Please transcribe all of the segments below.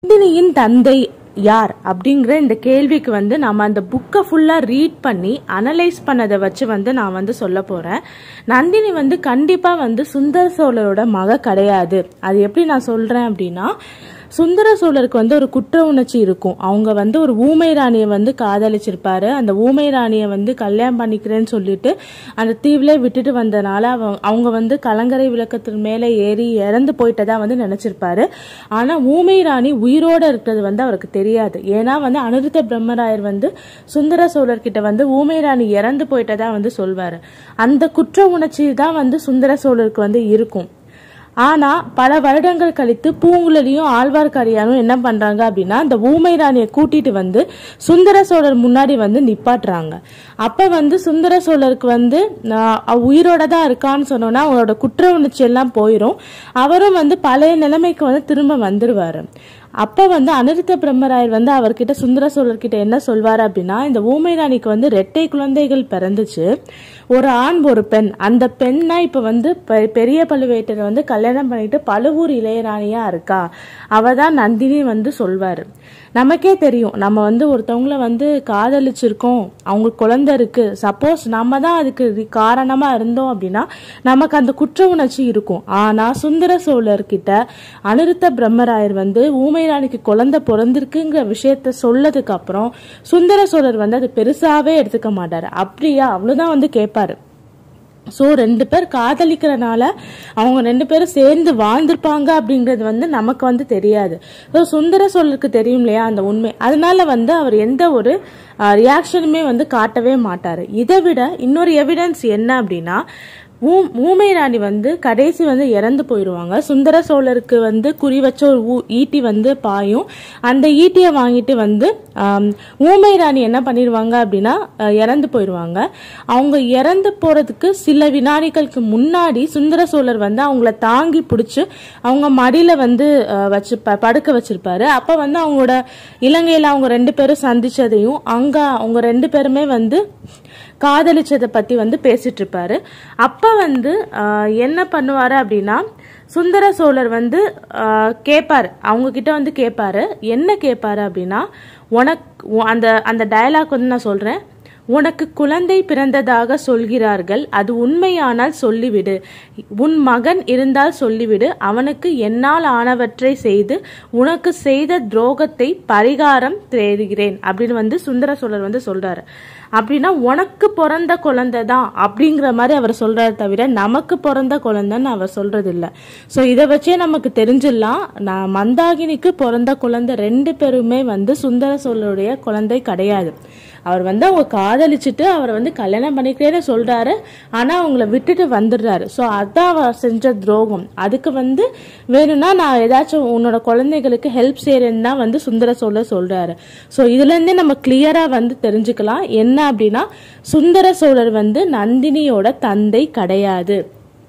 நந்தினியின் தந்தை யார் அப்படிங்கிற இந்த கேள்விக்கு வந்து நம்ம அந்த புக்கை ஃபுல்லாக ரீட் பண்ணி அனலைஸ் பண்ணதை வச்சு வந்து நான் வந்து சொல்ல போகிறேன் நந்தினி வந்து கண்டிப்பாக வந்து சுந்தர சோழரோட மக கிடையாது அது எப்படி நான் சொல்கிறேன் அப்படின்னா சுந்தர சோழருக்கு வந்து ஒரு குற்ற உணர்ச்சி இருக்கும் அவங்க வந்து ஒரு ஊமை ராணியை வந்து காதலிச்சிருப்பாரு அந்த ஊமை ராணியை வந்து கல்யாணம் பண்ணிக்கிறேன்னு சொல்லிட்டு அந்த தீவுல விட்டுட்டு வந்தனால அவங்க அவங்க வந்து கலங்கரை விளக்கத்தின் மேலே ஏறி இறந்து போயிட்டதா வந்து நினைச்சிருப்பாரு ஆனா ஊமை ராணி உயிரோட இருக்கிறது வந்து அவருக்கு தெரியாது ஏன்னா வந்து அனிருத்த பிரம்மராயர் வந்து சுந்தர சோழர்கிட்ட வந்து ஊமை ராணி இறந்து போயிட்டதா வந்து சொல்வாரு அந்த குற்ற உணர்ச்சி தான் வந்து சுந்தர சோழருக்கு வந்து இருக்கும் ஆனா பல வருடங்கள் கழித்து பூங்குழலியும் ஆழ்வார்க்கடியானும் என்ன பண்றாங்க அப்படின்னா அந்த ஊமை ராணியை கூட்டிட்டு வந்து சுந்தர சோழர் முன்னாடி வந்து நிப்பாட்டுறாங்க அப்ப வந்து சுந்தர சோழருக்கு வந்து ஆஹ், அவ உயிரோட தான் இருக்கான்னு சொன்னோன்னா அவரோட குற்ற உணர்ச்சி எல்லாம் போயிடும் அவரும் வந்து பழைய நிலைமைக்கு வந்து திரும்ப வந்துருவாரு அப்ப வந்து அனிருத்த பிரம்மராயர் வந்து அவர்கிட்ட சுந்தர சோழர்கிட்ட என்ன சொல்வாரு அப்படின்னா இந்த ஊமை ராணிக்கு வந்து ரெட்டை குழந்தைகள் பிறந்துச்சு ஒரு ஆண் ஒரு பெண் அந்த பெண்ணா இப்ப வந்து பெ- பெரிய பழுவேட்டரை வந்து கல்யாணம் பண்ணிட்டு பழுவூர் இளையராணியா இருக்கா அவ தான் நந்தினி வந்து சொல்வாரு நமக்கே தெரியும் நம்ம வந்து ஒருத்தவங்கள வந்து காதலிச்சிருக்கோம் அவங்களுக்கு குழந்தை இருக்கு சப்போஸ் நம்ம தான் அதுக்கு ரி- காரணமா இருந்தோம் அப்படின்னா நமக்கு அந்த குற்ற உணர்ச்சி இருக்கும் ஆனா சுந்தர சோழர்கிட்ட அனிருத்த பிரம்மராயர் வந்து ஊமைராணிக்கு குழந்தை பிறந்திருக்குங்கிற விஷயத்த சொல்லதுக்கு அப்புறம் சுந்தர சோழர் வந்து அது பெருசாவே எடுத்துக்க மாட்டாரு அப்படியா அவ்வளவுதான் வந்து கேட்பாரு ஸோ ரெண்டு பேர் காதலிக்கிறனால அவங்க ரெண்டு பேரும் சேர்ந்து வாழ்ந்திருப்பாங்க அப்படிங்கிறது வந்து நமக்கு வந்து தெரியாது ஸோ சுந்தர சோழருக்கு தெரியும் இல்லையா அந்த உண்மை அதனால வந்து அவர் எந்த ஒரு ரியாக்ஷனுமே வந்து காட்டவே மாட்டாரு இதை விட இன்னொரு எவிடன்ஸ் என்ன அப்படின்னா ஊ- ஊமை ராணி வந்து கடைசி வந்து இறந்து போயிடுவாங்க சுந்தர சோழருக்கு வந்து குறி வச்ச ஒரு ஊ- ஈட்டி வந்து பாயும் அந்த ஈட்டியை வாங்கிட்டு வந்து ஆம், ஊமை ராணி என்ன பண்ணிடுவாங்க அப்படின்னா அஹ், இறந்து போயிடுவாங்க அவங்க இறந்து போறதுக்கு சில வினாடிகளுக்கு முன்னாடி சுந்தர சோழர் வந்து அவங்கள தாங்கி பிடிச்சி அவங்க மடியில வந்து அஹ், வச்சு ப- படுக்க வச்சிருப்பாரு அப்ப வந்து அவங்களோட இலங்கையில அவங்க ரெண்டு பேரும் சந்திச்சதையும் அங்க அவங்க ரெண்டு பேருமே வந்து காதலிச்சதை பத்தி வந்து பேசிட்டு இருப்பாரு அப்ப வந்து ஆஹ், என்ன பண்ணுவாரு அப்படின்னா சுந்தர சோழர் வந்து ஆஹ், கேட்பாரு அவங்க கிட்ட வந்து கேட்பாரு என்ன கேட்பாரு அப்படின்னா உனக்கு உ- அந்த அந்த டயலாக் வந்து நான் சொல்றேன் உனக்கு குழந்தை பிறந்ததாக சொல்கிறார்கள் அது உண்மையானால் சொல்லிவிடு உன் மகன் இருந்தால் சொல்லிவிடு அவனுக்கு என்னால் ஆனவற்றை செய்து உனக்கு செய்த துரோகத்தை பரிகாரம் தேடுகிறேன் அப்படின்னு வந்து சுந்தர சோழர் வந்து சொல்றாரு அப்படின்னா உனக்கு பிறந்த குழந்தை தான் அப்படிங்கிற மாதிரி அவர் சொல்றாரு தவிர நமக்கு பிறந்த குழந்தைன்னு அவர் சொல்றது இல்ல ஸோ இதை வச்சே நமக்கு தெரிஞ்சிடலாம் நான் மந்தாகினிக்கு பிறந்த குழந்தை ரெண்டு பேருமே வந்து சுந்தர சோழருடைய குழந்தை கிடையாது அவர் வந்து அவங்க காதலிச்சுட்டு அவரை வந்து கல்யாணம் பண்ணிக்கிறேன்னு சொல்றாரு ஆனா அவங்கள விட்டுட்டு வந்துடுறாரு ஸோ அதான் அவர் செஞ்ச துரோகம் அதுக்கு வந்து வேணும்னா நான் ஏதாச்சும் உன்னோட குழந்தைகளுக்கு ஹெல்ப் செய்யறேன்னு தான் வந்து சுந்தர சோழர் சொல்றாரு ஸோ இதுல இருந்தே நம்ம கிளியரா வந்து தெரிஞ்சுக்கலாம் என்ன அப்படின்னா சுந்தர சோழர் வந்து நந்தினியோட தந்தை கிடையாது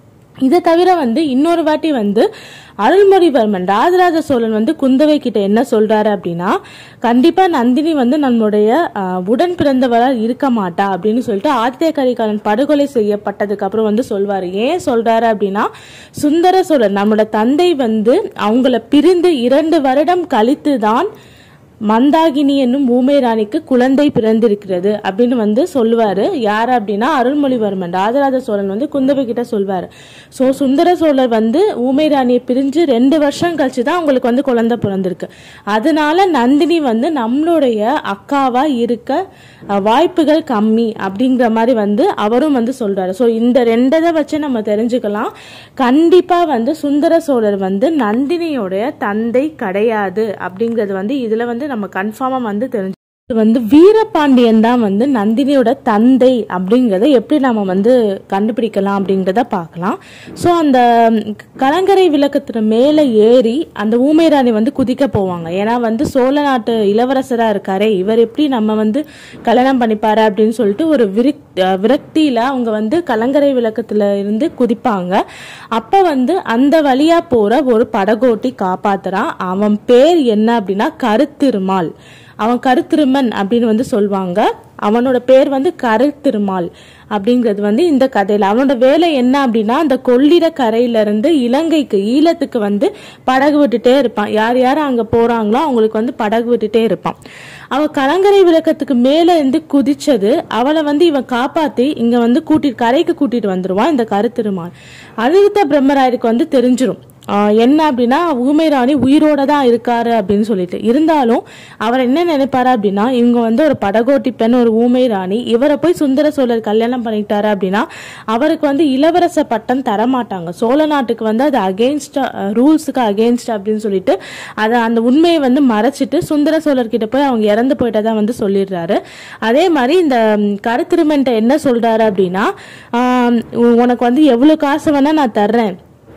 இதை தவிர வந்து இன்னொரு வாட்டி வந்து அருள்மொழிவர்மன் ராஜராஜ சோழன் வந்து குந்தவை கிட்ட என்ன சொல்றாரு அப்படின்னா கண்டிப்பா நந்தினி வந்து நம்மளுடைய ஆஹ், உடன் பிறந்தவரா இருக்க மாட்டா அப்படின்னு சொல்லிட்டு ஆதித்ய கரிகாலன் படுகொலை செய்யப்பட்டதுக்கு அப்புறம் வந்து சொல்வாரு ஏன் சொல்றாரு அப்படின்னா சுந்தர சோழன் நம்மளோட தந்தை வந்து அவங்கள பிரிந்து இரண்டு வருடம் கழித்து தான் மந்தாகினி என்னும் ஊமை ராணிக்கு குழந்தை பிறந்திருக்கிறது அப்படின்னு வந்து சொல்லுவாரு யார் அப்படின்னா அருள்மொழிவர்மன் ராஜராஜ சோழன் வந்து குந்தவை கிட்ட சொல்வாரு சோ சுந்தர சோழர் வந்து ஊமை ராணியை பிரிஞ்சு ரெண்டு வருஷம் கழிச்சு தான் அவங்களுக்கு வந்து குழந்தை பிறந்திருக்கு அதனால நந்தினி வந்து நம்மளுடைய அக்காவா இருக்க அஹ், வாய்ப்புகள் கம்மி அப்படிங்கிற மாதிரி வந்து அவரும் வந்து சொல்றாரு சோ இந்த ரெண்டதை வச்சு நம்ம தெரிஞ்சுக்கலாம் கண்டிப்பா வந்து சுந்தர சோழர் வந்து நந்தினியோடைய தந்தை கிடையாது அப்படிங்கிறது வந்து இதுல வந்து நம்ம கன்ஃபார்மா வந்து தெரிஞ்சு இது வந்து வீரபாண்டியன் தான் வந்து நந்தினியோட தந்தை அப்படிங்கறத எப்படி நம்ம வந்து கண்டுபிடிக்கலாம் அப்படிங்கறத பார்க்கலாம் ஸோ அந்த ம், கலங்கரை விளக்கத்துல மேலே ஏறி அந்த ஊமைராணி வந்து குதிக்க போவாங்க ஏன்னா வந்து சோழ நாட்டு இளவரசரா இருக்காரே இவர் எப்படி நம்ம வந்து கல்யாணம் பண்ணிப்பாரு அப்படின்னு சொல்லிட்டு ஒரு விரிக் அஹ் விரக்தியில அவங்க வந்து கலங்கரை விளக்கத்துல இருந்து குதிப்பாங்க அப்ப வந்து அந்த வழியா போற ஒரு படகோட்டி காப்பாத்துறான் அவன் பேர் என்ன அப்படின்னா கருத்திருமால் அவன் கருத்திருமன் அப்படின்னு வந்து சொல்லுவாங்க அவனோட பேர் வந்து கருத்திருமால் அப்படிங்கிறது வந்து இந்த கதையில அவனோட வேலை என்ன அப்படின்னா அந்த கொள்ளிட கரையில இருந்து இலங்கைக்கு ஈழத்துக்கு வந்து படகு விட்டுட்டே இருப்பான் யார் யார் அங்க போறாங்களோ அவங்களுக்கு வந்து படகு விட்டுட்டே இருப்பான் அவ கலங்கரை விளக்கத்துக்கு மேல இருந்து குதிச்சது அவளை வந்து இவன் காப்பாத்தி இங்க வந்து கூட்டிட்டு கரைக்கு கூட்டிட்டு வந்துருவான் இந்த கருத்திருமான் அழுத்த பிரம்மராயருக்கு வந்து தெரிஞ்சிரும் ஆஹ் என்ன அப்படின்னா ஊமை ராணி உயிரோட தான் இருக்காரு அப்படின்னு சொல்லிட்டு இருந்தாலும் அவர் என்ன நினைப்பாரு அப்படின்னா இவங்க வந்து ஒரு படகோட்டி பெண் ஒரு ஊமை ராணி இவரை போய் சுந்தர சோழர் கல்யாணம் பண்ணிட்டாரு அப்படின்னா அவருக்கு வந்து இளவரச பட்டம் தரமாட்டாங்க சோழ நாட்டுக்கு வந்து அது அகெயின்ஸ்ட் ரூல்ஸுக்கு அகெயின்ஸ்ட் அப்படின்னு சொல்லிட்டு அதை அந்த உண்மையை வந்து மறைச்சிட்டு சுந்தர சோழர் கிட்ட போய் அவங்க இறந்து போயிட்டதா வந்து சொல்லிடுறாரு அதே மாதிரி இந்த ம், கருத்திருமன்ட்ட என்ன சொல்றாரு அப்படின்னா ஆம், உனக்கு வந்து எவ்வளவு காசு வேணா நான் தர்றேன்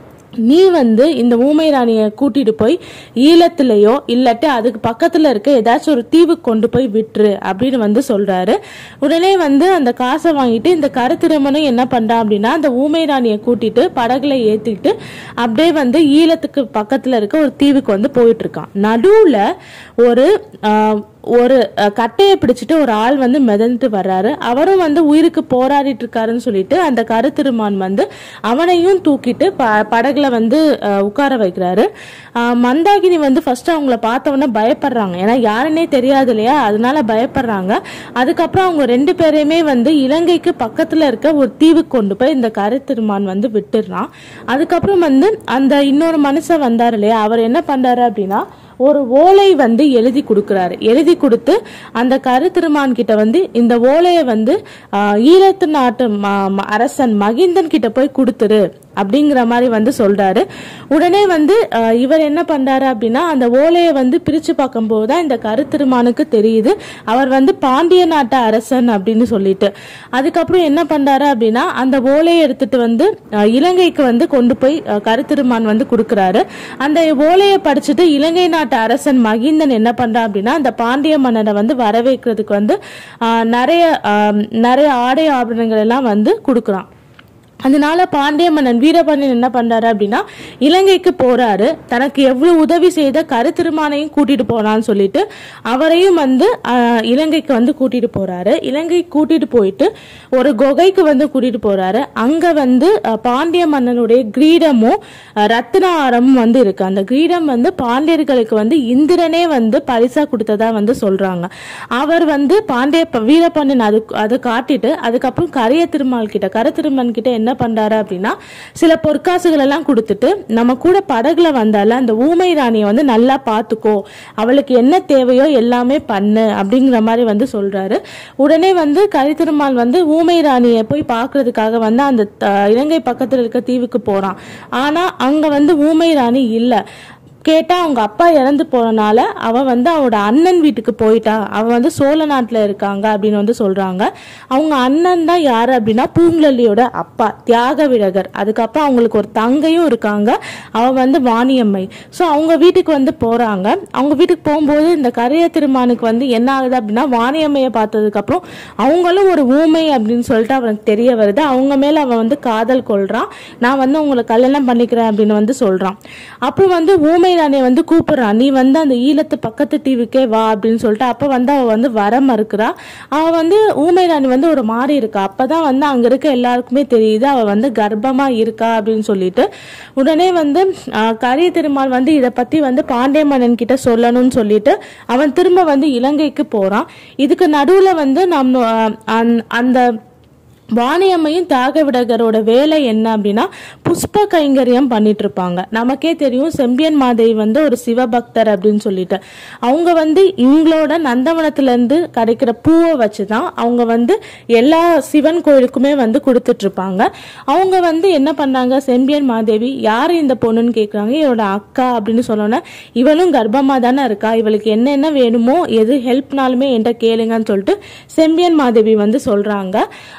நீ வந்து இந்த ஊமை ராணியை கூட்டிட்டு போய் ஈழத்திலேயோ இல்லாட்டி அதுக்கு பக்கத்துல இருக்க ஏதாச்சும் ஒரு தீவுக்கு கொண்டு போய் விட்டுரு அப்படின்னு வந்து சொல்றாரு உடனே வந்து அந்த காசை வாங்கிட்டு இந்த கருத்திருமனும் என்ன பண்றான் அப்படின்னா அந்த ஊமை ராணியை கூட்டிட்டு படகுல ஏத்திட்டு அப்படியே வந்து ஈழத்துக்கு பக்கத்துல இருக்க ஒரு தீவுக்கு வந்து போயிட்டு இருக்கான் நடுவுல ஒரு ஆஹ், ஒரு அஹ், கட்டையை பிடிச்சிட்டு ஒரு ஆள் வந்து மிதந்துட்டு வர்றாரு அவரும் வந்து உயிருக்கு போராடிட்டு இருக்காருன்னு சொல்லிட்டு அந்த கருத்திருமான் வந்து அவனையும் தூக்கிட்டு ப- படகுல வந்து அஹ், உட்கார வைக்கிறாரு அஹ், மந்தாகினி வந்து ஃபர்ஸ்ட் அவங்கள பார்த்தவொடனே பயப்படுறாங்க ஏன்னா யாருன்னே தெரியாது இல்லையா அதனால பயப்படுறாங்க அதுக்கப்புறம் அவங்க ரெண்டு பேரையுமே வந்து இலங்கைக்கு பக்கத்துல இருக்க ஒரு தீவுக்கு கொண்டு போய் இந்த கருத்திருமான் வந்து விட்டுடுறான் அதுக்கப்புறம் வந்து அந்த இன்னொரு மனுஷன் வந்தார் இல்லையா அவர் என்ன பண்றாரு அப்படின்னா ஒரு ஓலை வந்து எழுதி கொடுக்கறாரு எழுதி கொடுத்து அந்த கருத்திருமான் கிட்ட வந்து இந்த ஓலையை வந்து ஆஹ், ஈழத்து நாட்டு ம- ம- அரசன் மகிந்தன் கிட்ட போய் கொடுத்துரு அப்படிங்கிற மாதிரி வந்து சொல்றாரு உடனே வந்து ஆஹ், இவர் என்ன பண்றாரு அப்படின்னா அந்த ஓலையை வந்து பிரிச்சு பார்க்கும்போது தான் இந்த கருத்திருமானுக்கு தெரியுது அவர் வந்து பாண்டிய நாட்டு அரசன் அப்படின்னு சொல்லிட்டு அதுக்கப்புறம் என்ன பண்றாரு அப்படின்னா அந்த ஓலையை எடுத்துட்டு வந்து ஆஹ், இலங்கைக்கு வந்து கொண்டு போய் ஆஹ், கருத்திருமான் வந்து கொடுக்கறாரு அந்த ஓலையை படிச்சுட்டு இலங்கை நாட்டு அரசன் மகிந்தன் என்ன பண்றான் அப்படின்னா அந்த பாண்டிய மன்னரை வந்து வரவேற்கிறதுக்கு வந்து ஆஹ், நிறைய ஆஹ், நிறைய ஆடை ஆபரணங்கள் எல்லாம் வந்து கொடுக்குறான் அதனால பாண்டிய மன்னன் வீரபாண்டியன் என்ன பண்றாரு அப்படின்னா இலங்கைக்கு போறாரு தனக்கு எவ்வளவு உதவி செய்த கருத்திருமானையும் கூட்டிட்டு போறான்னு சொல்லிட்டு அவரையும் வந்து ஆஹ், இலங்கைக்கு வந்து கூட்டிட்டு போறாரு இலங்கை கூட்டிட்டு போயிட்டு ஒரு குகைக்கு வந்து கூட்டிட்டு போறாரு அங்க வந்து ஆஹ், பாண்டிய மன்னனுடைய கிரீடமும் ஆஹ், ரத்தினாரமும் வந்து இருக்கு அந்த கிரீடம் வந்து பாண்டியர்களுக்கு வந்து இந்திரனே வந்து பரிசா கொடுத்ததா வந்து சொல்றாங்க அவர் வந்து பாண்டிய ப- வீரபாண்டியன் அது அதை காட்டிட்டு அதுக்கப்புறம் கரிய திருமால் கிட்ட கர திருமன் கிட்ட என்ன பண்றாரு அப்படின்னா சில பொற்காசுகள் எல்லாம் கொடுத்துட்டு நம்ம கூட படகுல வந்தால அந்த ஊமை ராணியை வந்து நல்லா பாத்துக்கோ அவளுக்கு என்ன தேவையோ எல்லாமே பண்ணு அப்படிங்கிற மாதிரி வந்து சொல்றாரு உடனே வந்து கரி திருமால் வந்து ஊமை ராணியை போய் பார்க்கிறதுக்காக வந்து அந்த த- இலங்கை பக்கத்துல இருக்க தீவுக்கு போறான் ஆனா அங்க வந்து ஊமை ராணி இல்ல கேட்டா அவங்க அப்பா இறந்து போனனால அவ வந்து அவளோட அண்ணன் வீட்டுக்கு போயிட்டா அவ வந்து சோழ நாட்டுல இருக்காங்க அப்படின்னு வந்து சொல்றாங்க அவங்க அண்ணன் தான் யாரு அப்படின்னா பூங்குழலியோட அப்பா தியாக விழகர் அதுக்கப்புறம் அவங்களுக்கு ஒரு தங்கையும் இருக்காங்க அவ வந்து வாணியம்மை ஸோ அவங்க வீட்டுக்கு வந்து போறாங்க அவங்க வீட்டுக்கு போகும்போது இந்த கரைய திருமானுக்கு வந்து என்ன ஆகுது அப்படின்னா வாணியம்மையை பார்த்ததுக்கு அப்புறம் அவங்களும் ஒரு ஊமை அப்படின்னு சொல்லிட்டு அவனுக்கு தெரிய வருது அவங்க மேல அவன் வந்து காதல் கொள்றான் நான் வந்து உங்களை கல்யாணம் பண்ணிக்கிறேன் அப்படின்னு வந்து சொல்றான் அப்புறம் வந்து ஊமை ராணியை வந்து கூப்பிடுறான் நீ வந்து அந்த ஈழத்து பக்கத்து தீவுக்கே வா அப்படின்னு சொல்லிட்டு அப்ப வந்து அவ வந்து வர மறுக்கிறா அவ வந்து ஊமை ராணி வந்து ஒரு மாறி இருக்கா அப்பதான் வந்து அங்க இருக்க எல்லாருக்குமே தெரியுது அவ வந்து கர்ப்பமா இருக்கா அப்படின்னு சொல்லிட்டு உடனே வந்து ஆஹ், கரிய திருமால் வந்து இத பத்தி வந்து பாண்டிய மன்னன் கிட்ட சொல்லணும்னு சொல்லிட்டு அவன் திரும்ப வந்து இலங்கைக்கு போறான் இதுக்கு நடுவுல வந்து நம்ம ஆஹ், அந்த- அந்த வாணியம்மையும் தியாகவிடகரோட வேலை என்ன அப்படின்னா புஷ்ப கைங்கரியம் பண்ணிட்டு இருப்பாங்க நமக்கே தெரியும் செம்பியன் மாதேவி வந்து ஒரு சிவபக்தர் அப்படின்னு சொல்லிட்டு அவங்க வந்து இவங்களோட நந்தவனத்துல இருந்து கிடைக்கிற பூவை வச்சுதான் அவங்க வந்து எல்லா சிவன் கோயிலுக்குமே வந்து கொடுத்துட்டு இருப்பாங்க அவங்க வந்து என்ன பண்ணாங்க செம்பியன் மாதேவி யாரு இந்த பொண்ணுன்னு கேக்குறாங்க இவரோட அக்கா அப்படின்னு சொன்னோன்னே இவளும் கர்ப்பமா தானே இருக்கா இவளுக்கு என்னென்ன வேணுமோ எது ஹெல்ப்னாலுமே என்கிட்ட கேளுங்கன்னு சொல்லிட்டு செம்பியன் மாதேவி வந்து சொல்றாங்க அதுக்கப்புறம்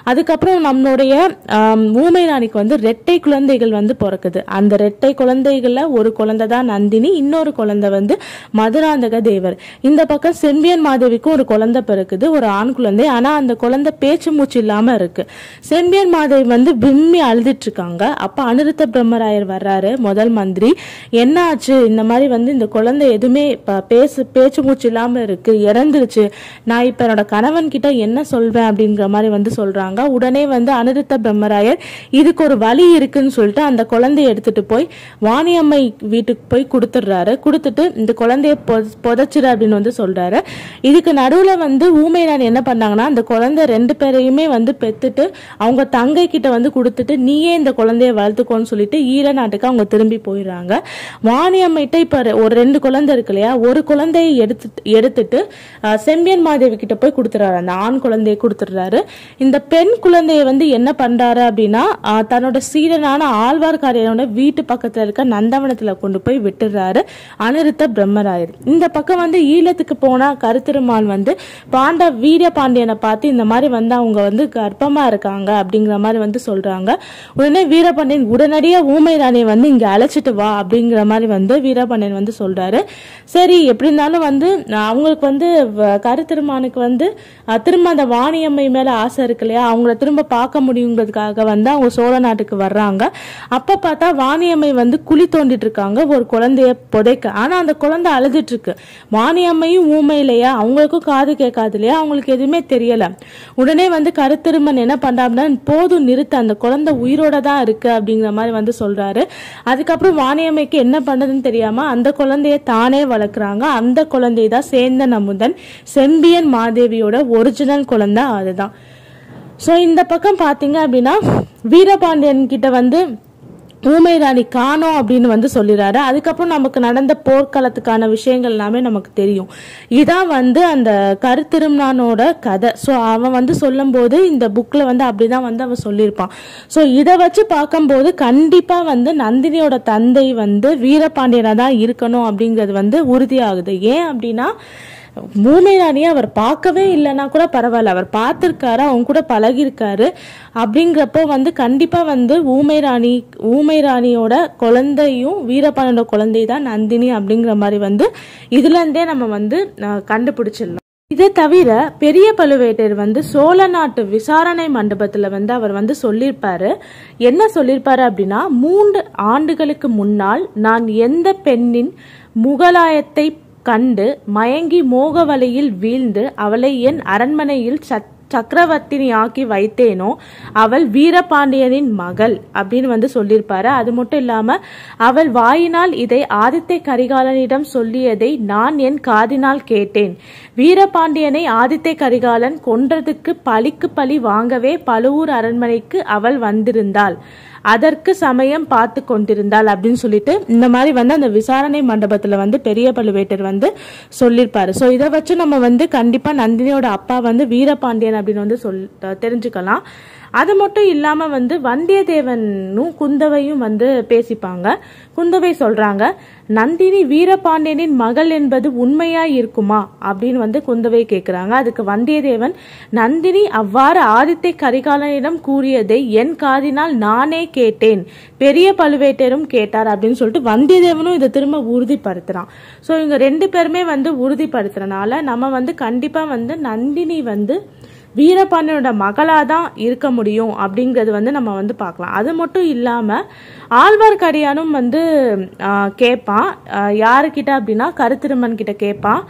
அதுக்கப்புறம் நம்மளுடைய ஆம், ஊமை ராணிக்கு வந்து ரெட்டை குழந்தைகள் வந்து பிறக்குது அந்த ரெட்டை குழந்தைகள்ல ஒரு குழந்தை தான் நந்தினி இன்னொரு குழந்தை வந்து மதுராந்தக தேவர் இந்த பக்கம் செம்பியன் மாதேவிக்கும் ஒரு குழந்தை பிறக்குது ஒரு ஆண் குழந்தை ஆனா அந்த குழந்தை பேச்சு மூச்சு இல்லாம இருக்கு செம்பியன் மாதேவி வந்து விம்மி அழுதுட்டு இருக்காங்க அப்ப அனிருத்த பிரம்மராயர் வர்றாரு முதல் மந்திரி என்ன ஆச்சு இந்த மாதிரி வந்து இந்த குழந்தை எதுவுமே ப- பேசு பேச்சு மூச்சு இல்லாம இருக்கு இறந்துருச்சு நான் இப்ப என்னோட கணவன் கிட்ட என்ன சொல்வேன் அப்படிங்கிற மாதிரி வந்து சொல்றாங்க உடனே வந்து அனிருத்த பிரம்மராயர் இதுக்கு ஒரு வழி இருக்குன்னு சொல்லிட்டு அந்த குழந்தைய எடுத்துட்டு போய் வாணியம்மை வீட்டுக்கு போய் கொடுத்துடுறாரு கொடுத்துட்டு இந்த குழந்தைய பொ- புதைச்சிரு அப்படின்னு வந்து சொல்றாரு இதுக்கு நடுவுல வந்து ஊமை ராணி என்ன பண்ணாங்கன்னா அந்த குழந்தை ரெண்டு பேரையுமே வந்து பெத்துட்டு அவங்க தங்கை கிட்ட வந்து கொடுத்துட்டு நீயே இந்த குழந்தைய வளர்த்துக்கோன்னு சொல்லிட்டு ஈர நாட்டுக்கு அவங்க திரும்பி போயிடுறாங்க வாணியம்மைட்ட இப்ப ரெ- ஒரு ரெண்டு குழந்தை இருக்கு இல்லையா ஒரு குழந்தையை எடுத்து எடுத்துட்டு அஹ், செம்பியன் மாதேவி கிட்ட போய் கொடுத்துறாரு அந்த ஆண் குழந்தையை கொடுத்துடுறாரு இந்த பெண் குழந்தைய வந்து என்ன பண்றாரு அப்படின்னா அஹ், தன்னோட சீடனான ஆழ்வார்க்கரையனோட வீட்டு பக்கத்துல இருக்க நந்தவனத்துல கொண்டு போய் விட்டுறாரு அனிருத்த பிரம்மராயர் இந்த பக்கம் வந்து ஈழத்துக்கு போனா கருத்திருமான் வந்து பாண்டா வீர பாண்டியனை பார்த்து இந்த மாதிரி வந்து அவங்க வந்து கர்ப்பமா இருக்காங்க அப்படிங்கிற மாதிரி வந்து சொல்றாங்க உடனே வீரபாண்டியன் உடனடியா ஊமை ராணியை வந்து இங்க அழைச்சிட்டு வா அப்படிங்கிற மாதிரி வந்து வீரபாண்டியன் வந்து சொல்றாரு சரி எப்படி இருந்தாலும் வந்து அஹ், அவங்களுக்கு வந்து வ- கருத்திருமானுக்கு வந்து அஹ், திரும்ப அந்த வாணியம்மை மேல ஆசை இருக்கு இல்லையா அவங்கள திரும்ப பார்க்க முடியுங்கிறதுக்காக வந்து அவங்க சோழ நாட்டுக்கு வர்றாங்க அப்ப பார்த்தா வாணியம்மை வந்து குழி தோண்டிட்டு இருக்காங்க ஒரு குழந்தைய புதைக்க ஆனா அந்த குழந்தை அழுதுட்டு இருக்கு வாணியம்மையும் ஊமை இல்லையா அவங்களுக்கும் காது கேட்காது இல்லையா அவங்களுக்கு எதுவுமே தெரியல உடனே வந்து கருத்திருமன் என்ன பண்றாருன்னா போதும் நிறுத்த அந்த குழந்தை உயிரோட தான் இருக்கு அப்படிங்கிற மாதிரி வந்து சொல்றாரு அதுக்கப்புறம் வாணியம்மைக்கு என்ன பண்றதுன்னு தெரியாம அந்த குழந்தைய தானே வளர்க்குறாங்க அந்த குழந்தை தான் சேந்தன் அமுதன் செம்பியன் மாதேவியோட ஒரிஜினல் குழந்தை அதுதான் ஸோ இந்த பக்கம் பார்த்தீங்க அப்படின்னா வீரபாண்டியன் கிட்ட வந்து ஊமை ராணி காணோம் அப்படின்னு வந்து சொல்லிடுறாரு அதுக்கப்புறம் நமக்கு நடந்த போர்க்களத்துக்கான விஷயங்கள் எல்லாமே நமக்கு தெரியும் இதான் வந்து அந்த கருத்திருநானோட கதை ஸோ அவன் வந்து சொல்லும்போது இந்த புக்கில் வந்து அப்படிதான் வந்து அவன் சொல்லியிருப்பான் ஸோ இதை வச்சு பார்க்கும்போது கண்டிப்பாக வந்து நந்தினியோட தந்தை வந்து வீரபாண்டியனாக தான் இருக்கணும் அப்படிங்கிறது வந்து உறுதியாகுது ஏன் அப்படின்னா பூமி ராணியை அவர் பார்க்கவே இல்லைன்னா கூட பரவாயில்ல அவர் பார்த்துருக்காரு அவங்க கூட பழகிருக்காரு அப்படிங்கிறப்போ வந்து கண்டிப்பாக வந்து ஊமை ராணி ஊமை ராணியோட குழந்தையும் வீரபாண்டியோட குழந்தை தான் நந்தினி அப்படிங்கிற மாதிரி வந்து இதுலேருந்தே நம்ம வந்து அஹ், கண்டுபிடிச்சிடலாம் இதை தவிர பெரிய பழுவேட்டையர் வந்து சோழ நாட்டு விசாரணை மண்டபத்துல வந்து அவர் வந்து சொல்லியிருப்பாரு என்ன சொல்லியிருப்பாரு அப்படின்னா மூன்று ஆண்டுகளுக்கு முன்னால் நான் எந்த பெண்ணின் முகலாயத்தை கண்டு மயங்கி மோக வலையில் வீழ்ந்து அவளை என் அரண்மனையில் சத் சக்கரவர்த்தினி ஆக்கி வைத்தேனோ அவள் வீரபாண்டியனின் மகள் அப்படின்னு வந்து சொல்லியிருப்பாரு அது மட்டும் இல்லாம அவள் வாயினால் இதை ஆதித்தை கரிகாலனிடம் சொல்லியதை நான் என் காதினால் கேட்டேன் வீரபாண்டியனை ஆதித்தை கரிகாலன் கொன்றதுக்கு பழிக்கு பழி வாங்கவே பழுவூர் அரண்மனைக்கு அவள் வந்திருந்தாள் அதற்கு சமயம் பார்த்து கொண்டிருந்தாள் அப்படின்னு சொல்லிட்டு இந்த மாதிரி வந்து அந்த விசாரணை மண்டபத்துல வந்து பெரிய பழுவேட்டர் வந்து சொல்லியிருப்பாரு ஸோ இதை வச்சு நம்ம வந்து கண்டிப்பா நந்தினியோட அப்பா வந்து வீரபாண்டியன் அப்படின்னு வந்து சொல் தெரிஞ்சுக்கலாம் அது மட்டும் இல்லாம வந்து வந்தியத்தேவனும் குந்தவையும் வந்து பேசிப்பாங்க குந்தவை சொல்றாங்க நந்தினி வீரபாண்டியனின் மகள் என்பது உண்மையா இருக்குமா அப்படின்னு வந்து குந்தவை கேக்குறாங்க அதுக்கு வந்தியத்தேவன் நந்தினி அவ்வாறு ஆதித்தை கரிகாலனிடம் கூறியதை என் காதினால் நானே கேட்டேன் பெரிய பழுவேட்டரும் கேட்டார் அப்படின்னு சொல்லிட்டு வந்தியத்தேவனும் இதை திரும்ப உறுதிப்படுத்துறான் ஸோ இவங்க ரெண்டு பேருமே வந்து உறுதிப்படுத்துறனால நம்ம வந்து கண்டிப்பா வந்து நந்தினி வந்து வீரபாண்டியனோட மகளாக தான் இருக்க முடியும் அப்படிங்கிறது வந்து நம்ம வந்து பார்க்கலாம் அது மட்டும் இல்லாமல் ஆழ்வார்க்கடியானும் வந்து ஆஹ், கேட்பான் ஆஹ், யாருக்கிட்ட அப்படின்னா கருத்திருமன் கிட்ட கேட்பான்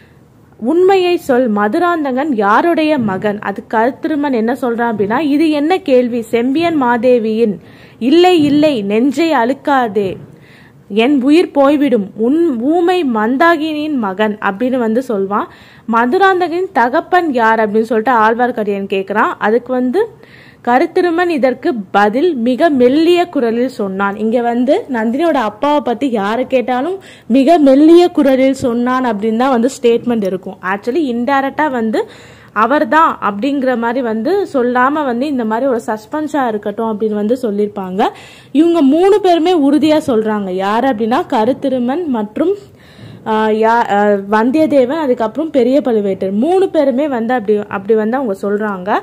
உண்மையை சொல் மதுராந்தகன் யாருடைய மகன் அது கருத்திருமன் என்ன சொல்றான் அப்படின்னா இது என்ன கேள்வி செம்பியன் மாதேவியின் இல்லை இல்லை நெஞ்சை அழுக்காதே என் உயிர் போய்விடும் உன் ஊமை மந்தாகினியின் மகன் அப்படின்னு வந்து சொல்வான் மதுராந்தகனின் தகப்பன் யார் அப்படின்னு சொல்லிட்டு ஆழ்வார்க்கடியான் கேட்குறான் அதுக்கு வந்து கருத்திருமன் இதற்கு பதில் மிக மெல்லிய குரலில் சொன்னான் இங்க வந்து நந்தினியோட அப்பாவை பத்தி யாரை கேட்டாலும் மிக மெல்லிய குரலில் சொன்னான் அப்படின்னு தான் வந்து ஸ்டேட்மெண்ட் இருக்கும் ஆக்சுவலி இன்டைரக்டா வந்து அவர்தான் அப்படிங்கிற மாதிரி வந்து சொல்லாம வந்து இந்த மாதிரி ஒரு சஸ்பென்ஸா இருக்கட்டும் அப்படின்னு வந்து சொல்லியிருப்பாங்க இவங்க மூணு பேருமே உறுதியா சொல்றாங்க யார் அப்படின்னா கருத்திருமன் மற்றும் ஆஹ் யா- ஆஹ் வந்தியத்தேவன் அதுக்கப்புறம் பெரிய பழுவேட்டர் மூணு பேருமே வந்து அப்படி அப்படி வந்து அவங்க சொல்றாங்க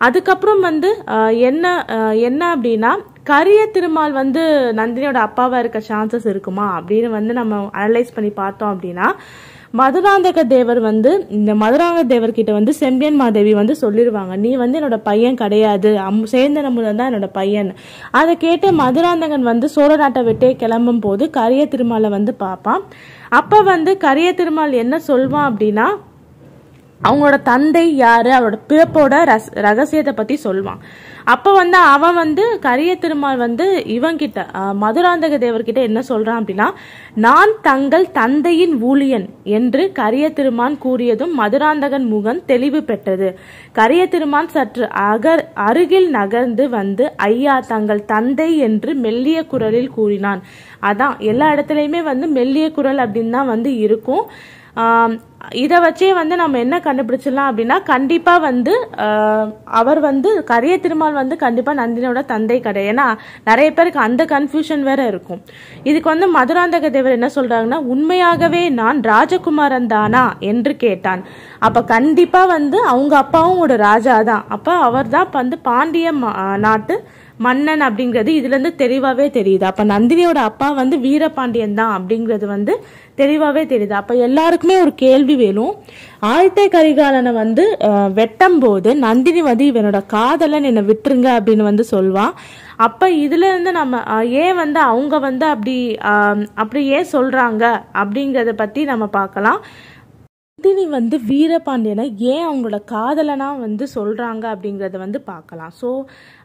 அதுக்கப்புறம் வந்து ஆஹ், என்ன ஆஹ், என்ன அப்படின்னா கரிய திருமால் வந்து நந்தினியோட அப்பாவா இருக்க சான்சஸ் இருக்குமா அப்படின்னு வந்து நம்ம அனலைஸ் பண்ணி பார்த்தோம் அப்படின்னா மதுராந்தக தேவர் வந்து இந்த மதுராந்தக தேவர் கிட்ட வந்து செம்பியன் மாதேவி வந்து சொல்லிடுவாங்க நீ வந்து என்னோட பையன் கிடையாது அம் சேந்தன் அமுதன் தான் என்னோட பையன் அதை கேட்டு மதுராந்தகன் வந்து சோழ நாட்டை விட்டே கிளம்பும் போது கரிய திருமாலை வந்து பார்ப்பான் அப்ப வந்து கரிய திருமால் என்ன சொல்வான் அப்படின்னா அவங்களோட தந்தை யாரு அவரோட பிறப்போட ரஸ் ரகசியத்தை பத்தி சொல்லுவான் அப்ப வந்து அவன் வந்து கரிய திருமால் வந்து இவன்கிட்ட அஹ், மதுராந்தக தேவர்கிட்ட என்ன சொல்றான் அப்படின்னா நான் தங்கள் தந்தையின் ஊழியன் என்று கரிய திருமான் கூறியதும் மதுராந்தகன் முகம் தெளிவு பெற்றது கரிய திருமான் சற்று அகர் அருகில் நகர்ந்து வந்து ஐயா தங்கள் தந்தை என்று மெல்லிய குரலில் கூறினான் அதான் எல்லா இடத்துலயுமே வந்து மெல்லிய குரல் அப்படின்னு தான் வந்து இருக்கும் ஆம், இதை வச்சே வந்து நம்ம என்ன கண்டுபிடிச்சிடலாம் அப்படின்னா கண்டிப்பா வந்து ஆஹ், அவர் வந்து கரிய திருமால் வந்து கண்டிப்பா நந்தினியோட தந்தை கிடையாது ஏன்னா நிறைய பேருக்கு அந்த கன்ஃபியூஷன் வேற இருக்கும் இதுக்கு வந்து மதுராந்தக தேவர் என்ன சொல்றாங்கன்னா உண்மையாகவே நான் ராஜகுமாரன் தானா என்று கேட்டான் அப்ப கண்டிப்பா வந்து அவங்க அப்பாவும் ஒரு ராஜா தான் அப்ப அவர் தான் வந்து பாண்டிய ம- நாட்டு மன்னன் அப்படிங்கிறது இதுல இருந்து தெளிவாவே தெரியுது அப்ப நந்தினியோட அப்பா வந்து வீரபாண்டியன் தான் அப்படிங்கிறது வந்து தெளிவாவே தெரியுது அப்ப எல்லாருக்குமே ஒரு கேள்வி வேணும் ஆழ்த்தை கரிகாலனை வந்து அஹ், வெட்டும் போது நந்தினி வந்து இவனோட காதலன் என்னை விட்டுருங்க அப்படின்னு வந்து சொல்வான் அப்ப இதுல இருந்து நம்ம அஹ், ஏன் வந்து அவங்க வந்து அப்படி அஹ், அப்படி ஏன் சொல்றாங்க அப்படிங்கறத பத்தி நம்ம பார்க்கலாம் நந்தினி வந்து வீரபாண்டியனை ஏன் அவங்களோட காதலனா வந்து சொல்றாங்க அப்படிங்கறத வந்து பார்க்கலாம் ஸோ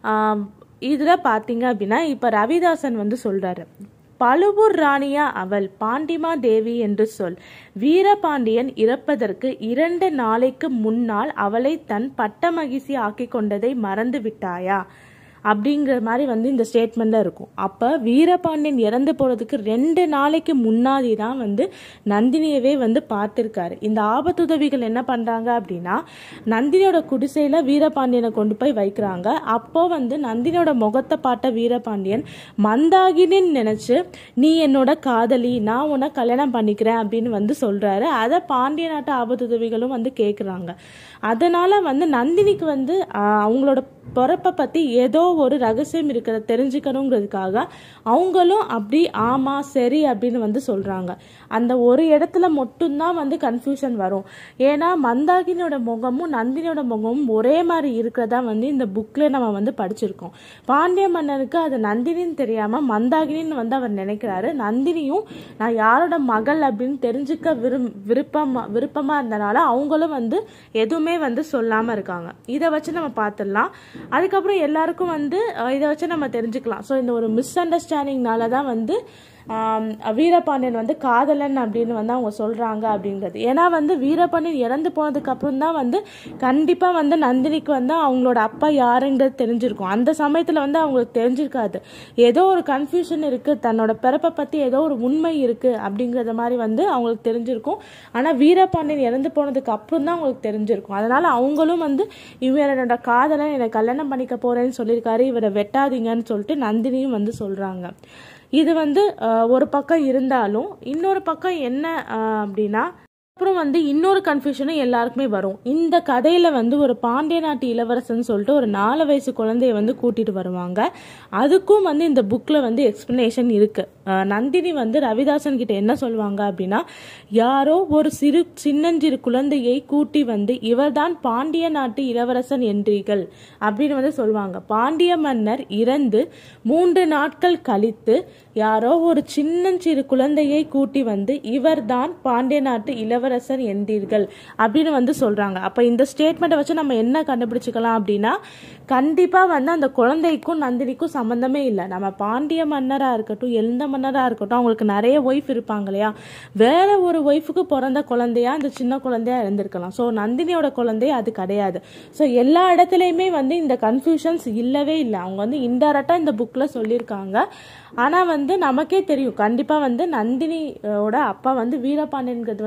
இதுல பாத்தீங்க அப்படின்னா இப்ப ரவிதாசன் வந்து சொல்றாரு பழுவூர் ராணியா அவள் பாண்டிமா தேவி என்று சொல் வீரபாண்டியன் இறப்பதற்கு இரண்டு நாளைக்கு முன்னால் அவளை தன் பட்ட மகிழ்ச்சி ஆக்கி கொண்டதை மறந்து விட்டாயா அப்படிங்கிற மாதிரி வந்து இந்த ஸ்டேட்மெண்ட்ல இருக்கும் அப்ப வீரபாண்டியன் இறந்து போறதுக்கு ரெண்டு நாளைக்கு முன்னாடி தான் வந்து நந்தினியவே வந்து பார்த்திருக்காரு இந்த ஆபத்துதவிகள் என்ன பண்றாங்க அப்படின்னா நந்தினியோட குடிசையில வீரபாண்டியனை கொண்டு போய் வைக்கிறாங்க அப்போ வந்து நந்தினியோட முகத்தை பார்த்த வீரபாண்டியன் மந்தாகினின்னு நினைச்சு நீ என்னோட காதலி நான் உன்னை கல்யாணம் பண்ணிக்கிறேன் அப்படின்னு வந்து சொல்றாரு அதை பாண்டிய நாட்டு ஆபத்துதவிகளும் வந்து கேக்குறாங்க அதனால வந்து நந்தினிக்கு வந்து ஆஹ், அவங்களோட பிறப்பை பத்தி ஏதோ ஒரு ரகசியம் இருக்கிறத தெரிஞ்சுக்கணுங்கிறதுக்காக அவங்களும் அப்படி ஆமா சரி அப்படின்னு வந்து சொல்றாங்க அந்த ஒரு இடத்துல மட்டும்தான் வந்து கன்ஃபியூஷன் வரும் ஏன்னா மந்தாகினியோட முகமும் நந்தினியோட முகமும் ஒரே மாதிரி இருக்கிறதா வந்து இந்த புக்ல நம்ம வந்து படிச்சிருக்கோம் பாண்டிய மன்னனுக்கு அது நந்தினின்னு தெரியாம மந்தாகினின்னு வந்து அவர் நினைக்கிறாரு நந்தினியும் நான் யாரோட மகள் அப்படின்னு தெரிஞ்சுக்க விரும் விருப்பமா விருப்பமா இருந்தனால அவங்களும் வந்து எதுவுமே வந்து சொல்லாம இருக்காங்க இதை வச்சு நம்ம பார்த்துடலாம் அதுக்கப்புறம் எல்லாருக்கும் வந்து அஹ், இதை வச்சு நம்ம தெரிஞ்சுக்கலாம் ஸோ இந்த ஒரு மிஸ் அண்டர்ஸ்டாண்டிங்னால தான் வந்து ஆம், வீரபாண்டியன் வந்து காதலன் அப்படின்னு வந்து அவங்க சொல்றாங்க அப்படிங்கிறது ஏன்னா வந்து வீரபாண்டியன் இறந்து போனதுக்கு அப்புறம் தான் வந்து கண்டிப்பா வந்து நந்தினிக்கு வந்து அவங்களோட அப்பா யாருங்கிறது தெரிஞ்சிருக்கும் அந்த சமயத்துல வந்து அவங்களுக்கு தெரிஞ்சிருக்காது ஏதோ ஒரு கன்ஃபியூஷன் இருக்கு தன்னோட பிறப்பை பத்தி ஏதோ ஒரு உண்மை இருக்கு அப்படிங்கறத மாதிரி வந்து அவங்களுக்கு தெரிஞ்சிருக்கும் ஆனா வீரபாண்டியன் இறந்து போனதுக்கு அப்புறம் தான் அவங்களுக்கு தெரிஞ்சிருக்கும் அதனால அவங்களும் வந்து இவர் என்னோட காதலன் என்னை கல்யாணம் பண்ணிக்க போறேன்னு சொல்லியிருக்காரு இவரை வெட்டாதீங்கன்னு சொல்லிட்டு நந்தினியும் வந்து சொல்றாங்க இது வந்து அஹ், ஒரு பக்கம் இருந்தாலும் இன்னொரு பக்கம் என்ன அஹ், அப்படின்னா அப்புறம் வந்து இன்னொரு கன்ஃபியூஷனும் எல்லாருக்குமே வரும் இந்த கதையில வந்து ஒரு பாண்டிய நாட்டு இளவரசன் சொல்லிட்டு ஒரு நாலு வயசு குழந்தைய வந்து கூட்டிட்டு வருவாங்க அதுக்கும் வந்து இந்த புக்ல வந்து எக்ஸ்பிளனேஷன் இருக்கு அஹ், நந்தினி வந்து ரவிதாசன் கிட்ட என்ன சொல்லுவாங்க அப்படின்னா யாரோ ஒரு சிறு சின்னஞ்சிறு குழந்தையை கூட்டி வந்து இவர்தான் பாண்டிய நாட்டு இளவரசன் என்றீர்கள் அப்படின்னு வந்து சொல்லுவாங்க பாண்டிய மன்னர் இறந்து மூன்று நாட்கள் கழித்து யாரோ ஒரு சின்னஞ்சிறு குழந்தையை கூட்டி வந்து இவர்தான் பாண்டிய நாட்டு இளவரசர் என்றீர்கள் அப்படின்னு வந்து சொல்றாங்க அப்ப இந்த ஸ்டேட்மெண்ட்டை வச்சு நம்ம என்ன கண்டுபிடிச்சுக்கலாம் அப்படின்னா கண்டிப்பா வந்து அந்த குழந்தைக்கும் நந்தினிக்கும் சம்பந்தமே இல்லை நம்ம பாண்டிய மன்னரா இருக்கட்டும் எந்த மன்னரா இருக்கட்டும் அவங்களுக்கு நிறைய ஒய்ஃப் இருப்பாங்க இல்லையா வேற ஒரு ஒய்ஃபுக்கு பிறந்த குழந்தையா அந்த சின்ன குழந்தையா இருந்திருக்கலாம் ஸோ நந்தினியோட குழந்தை அது கிடையாது ஸோ எல்லா இடத்துலையுமே வந்து இந்த கன்ஃபியூஷன்ஸ் இல்லவே இல்லை அவங்க வந்து இன்டெரக்டா இந்த புக்ல சொல்லியிருக்காங்க ஆனா வந்து நமக்கே தெரியும் கண்டிப்பா வந்து நந்தினியோட அப்பா வந்து வீரபாண்டியன்கிறது வந்து தெளிவா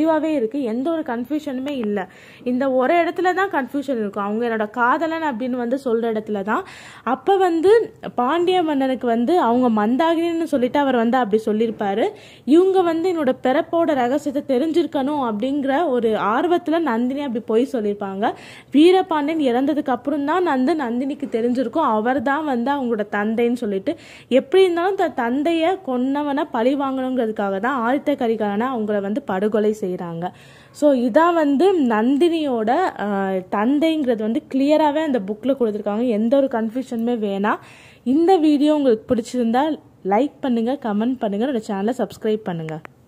தெளிவாகவே இருக்குது எந்த ஒரு கன்ஃபியூஷனுமே இல்லை இந்த ஒரு இடத்துல தான் கன்ஃபியூஷன் இருக்கும் அவங்க என்னோட காதலன் அப்படின்னு வந்து சொல்கிற இடத்துல தான் அப்போ வந்து பாண்டிய மன்னனுக்கு வந்து அவங்க மந்தாகினின்னு சொல்லிட்டு அவர் வந்து அப்படி சொல்லியிருப்பாரு இவங்க வந்து என்னோட பிறப்போட ரகசியத்தை தெரிஞ்சிருக்கணும் அப்படிங்கிற ஒரு ஆர்வத்தில் நந்தினி அப்படி போய் சொல்லியிருப்பாங்க வீரபாண்டியன் இறந்ததுக்கு அப்புறம் தான் வந்து நந்தினிக்கு தெரிஞ்சிருக்கும் அவர் தான் வந்து அவங்களோட தந்தைன்னு சொல்லிட்டு எப்படி இருந்தாலும் தன் தந்தையை கொன்னவனை பழி வாங்கணுங்கிறதுக்காக தான் ஆதித்த கரிகாலனை அவங்கள வந்து படுகொலை செய்கிறாங்க ஸோ இதான் வந்து நந்தினியோட ஆஹ், தந்தைங்கிறது வந்து கிளியராகவே அந்த புக்கில் கொடுத்துருக்காங்க எந்த ஒரு கன்ஃபியூஷனுமே வேணாம் இந்த வீடியோ உங்களுக்கு பிடிச்சிருந்தா லைக் பண்ணுங்கள் கமெண்ட் பண்ணுங்கள் என்னோட சேனலை சப்ஸ்கிரைப் பண்ணுங்கள்